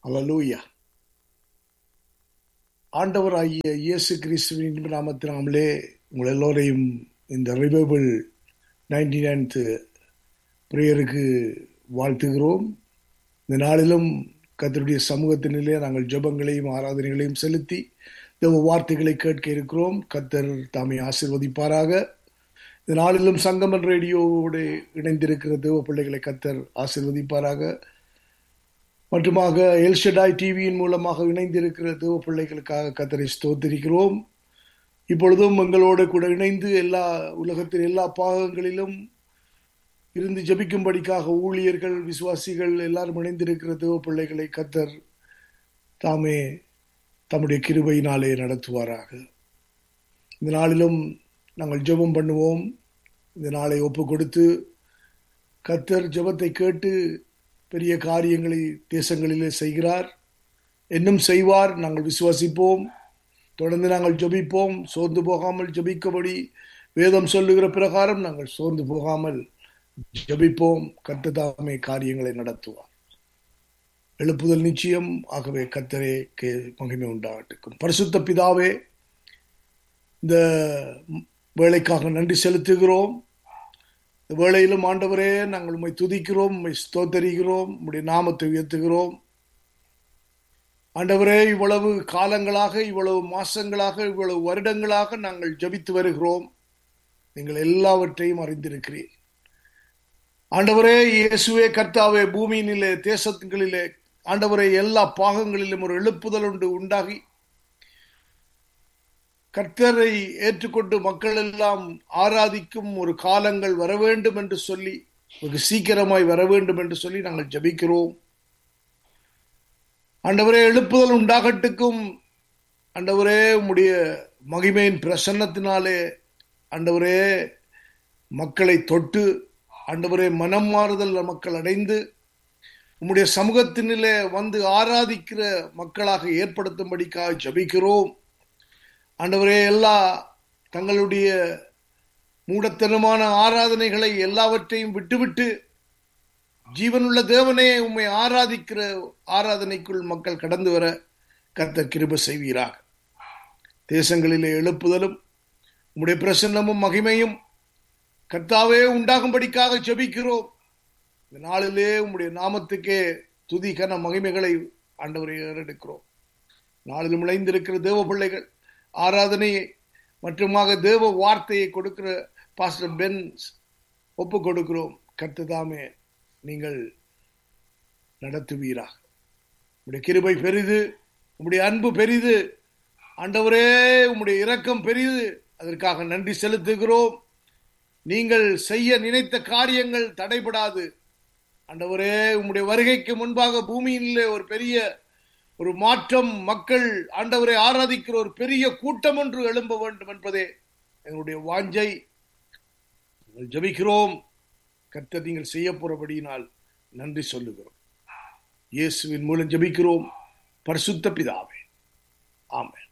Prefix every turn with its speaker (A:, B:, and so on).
A: அல்லூயா ஆண்டவராகிய இயேசு கிறிஸ்துவின் நாமத்தினாமலே உங்கள் எல்லோரையும் இந்த ரிவைபிள் நைன்டி நைன்த்து ப்ரேயருக்கு வாழ்த்துகிறோம் இந்த நாளிலும் கத்தருடைய சமூகத்தினிலே நாங்கள் ஜெபங்களையும் ஆராதனைகளையும் செலுத்தி தேவ வார்த்தைகளை கேட்க இருக்கிறோம் கத்தர் தாமை ஆசிர்வதிப்பாராக இந்த நாளிலும் சங்கமன் ரேடியோவோடு இணைந்திருக்கிற தேவ பிள்ளைகளை கத்தர் ஆசிர்வதிப்பாராக மற்றுமாக எல்ஷடாய் டிவியின் மூலமாக இணைந்திருக்கிற தேவ பிள்ளைகளுக்காக கத்தரை ஸ்தோத்திரிக்கிறோம் இப்பொழுதும் எங்களோடு கூட இணைந்து எல்லா உலகத்தின் எல்லா பாகங்களிலும் இருந்து ஜபிக்கும்படிக்காக ஊழியர்கள் விசுவாசிகள் எல்லாரும் இணைந்திருக்கிற தேவ பிள்ளைகளை கத்தர் தாமே தம்முடைய கிருபையினாலே நடத்துவாராக இந்த நாளிலும் நாங்கள் ஜெபம் பண்ணுவோம் இந்த நாளை ஒப்பு கொடுத்து கத்தர் ஜெபத்தை கேட்டு பெரிய காரியங்களை தேசங்களிலே செய்கிறார் இன்னும் செய்வார் நாங்கள் விசுவாசிப்போம் தொடர்ந்து நாங்கள் ஜபிப்போம் சோர்ந்து போகாமல் ஜபிக்கபடி வேதம் சொல்லுகிற பிரகாரம் நாங்கள் சோர்ந்து போகாமல் ஜபிப்போம் கத்ததாமே காரியங்களை நடத்துவார் எழுப்புதல் நிச்சயம் ஆகவே கத்தரே கே மகிமை உண்டாகட்டுக்கும் பரிசுத்த பிதாவே இந்த வேலைக்காக நன்றி செலுத்துகிறோம் இந்த வேளையிலும் ஆண்டவரே நாங்கள் உண்மை துதிக்கிறோம் உண்மை ஸ்தோத்தரிக்கிறோம் உம்முடைய நாமத்தை உயர்த்துகிறோம் ஆண்டவரே இவ்வளவு காலங்களாக இவ்வளவு மாசங்களாக இவ்வளவு வருடங்களாக நாங்கள் ஜபித்து வருகிறோம் நீங்கள் எல்லாவற்றையும் அறிந்திருக்கிறீர் ஆண்டவரே இயேசுவே கர்த்தாவே பூமியினிலே தேசங்களிலே ஆண்டவரே எல்லா பாகங்களிலும் ஒரு எழுப்புதல் உண்டு உண்டாகி கர்த்தரை ஏற்றுக்கொண்டு மக்கள் எல்லாம் ஆராதிக்கும் ஒரு காலங்கள் வர வேண்டும் என்று சொல்லி வெகு சீக்கிரமாய் வர வேண்டும் என்று சொல்லி நாங்கள் ஜபிக்கிறோம் ஆண்டவரே எழுப்புதல் உண்டாகட்டுக்கும் ஆண்டவரே உம்முடைய மகிமையின் பிரசன்னத்தினாலே ஆண்டவரே மக்களை தொட்டு ஆண்டவரே மனம் மாறுதல் மக்கள் அடைந்து உம்முடைய சமூகத்தினிலே வந்து ஆராதிக்கிற மக்களாக ஏற்படுத்தும்படிக்காக ஜபிக்கிறோம் ஆண்டவரே எல்லா தங்களுடைய மூடத்தனமான ஆராதனைகளை எல்லாவற்றையும் விட்டுவிட்டு ஜீவனுள்ள தேவனே உம்மை ஆராதிக்கிற ஆராதனைக்குள் மக்கள் கடந்து வர கத்த கிருப செய்வீராக தேசங்களிலே எழுப்புதலும் உம்முடைய பிரசன்னமும் மகிமையும் கர்த்தாவே உண்டாகும்படிக்காக ஜெபிக்கிறோம் இந்த நாளிலே உம்முடைய நாமத்துக்கே துதி கன மகிமைகளை ஆண்டவரை ஏறெடுக்கிறோம் நாளிலும் இணைந்திருக்கிற தேவ பிள்ளைகள் ஆராதனையை மற்றுமாக தேவ வார்த்தையை கொடுக்கிற பாஸ்டர் பென் ஒப்பு கொடுக்கிறோம் கர்த்ததாமே நீங்கள் நடத்துவீராக உடைய கிருபை பெரிது உம்முடைய அன்பு பெரிது ஆண்டவரே உம்முடைய இரக்கம் பெரிது அதற்காக நன்றி செலுத்துகிறோம் நீங்கள் செய்ய நினைத்த காரியங்கள் தடைபடாது ஆண்டவரே உம்முடைய வருகைக்கு முன்பாக பூமியிலே ஒரு பெரிய ஒரு மாற்றம் மக்கள் ஆண்டவரை ஆராதிக்கிற ஒரு பெரிய கூட்டம் ஒன்று எழும்ப வேண்டும் என்பதே எங்களுடைய வாஞ்சை ஜபிக்கிறோம் கர்த்தர் நீங்கள் செய்ய போறபடியினால் நன்றி சொல்லுகிறோம் இயேசுவின் மூலம் ஜபிக்கிறோம் பரிசுத்த பிதாவே ஆமே